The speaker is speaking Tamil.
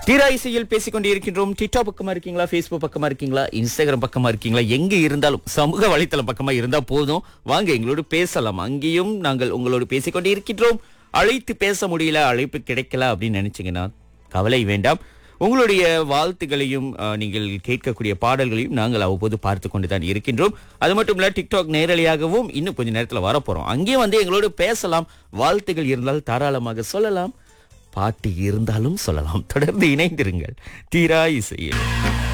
தீரா இசையில் பேசிக் கொண்டு இருக்கின்றோம் டிக்டாக் பக்கமா இருக்கீங்களா ஃபேஸ்புக் பக்கமா இருக்கீங்களா இன்ஸ்டாகிராம் பக்கமா இருக்கீங்களா எங்க இருந்தாலும் சமூக வலைத்தளம் பக்கமா இருந்தா போதும் வாங்க எங்களோடு பேசலாம் அங்கேயும் நாங்கள் உங்களோடு பேசிக் கொண்டு இருக்கின்றோம் அழைத்து பேச முடியல அழைப்பு கிடைக்கல அப்படின்னு நினைச்சீங்கன்னா கவலை வேண்டாம் உங்களுடைய வாழ்த்துகளையும் அஹ், நீங்கள் கேட்கக்கூடிய பாடல்களையும் நாங்கள் அவ்வப்போது பார்த்து கொண்டு தான் இருக்கின்றோம் அது மட்டும் இல்ல டிக்டாக் நேரலையாகவும் இன்னும் கொஞ்ச நேரத்துல வரப்போறோம் அங்கேயும் வந்து எங்களோடு பேசலாம் வாழ்த்துகள் இருந்தால் தாராளமாக சொல்லலாம் பாட்டு இருந்தாலும் சொல்லலாம் தொடர்ந்து இணைந்திருங்கள் தீரா இசையில்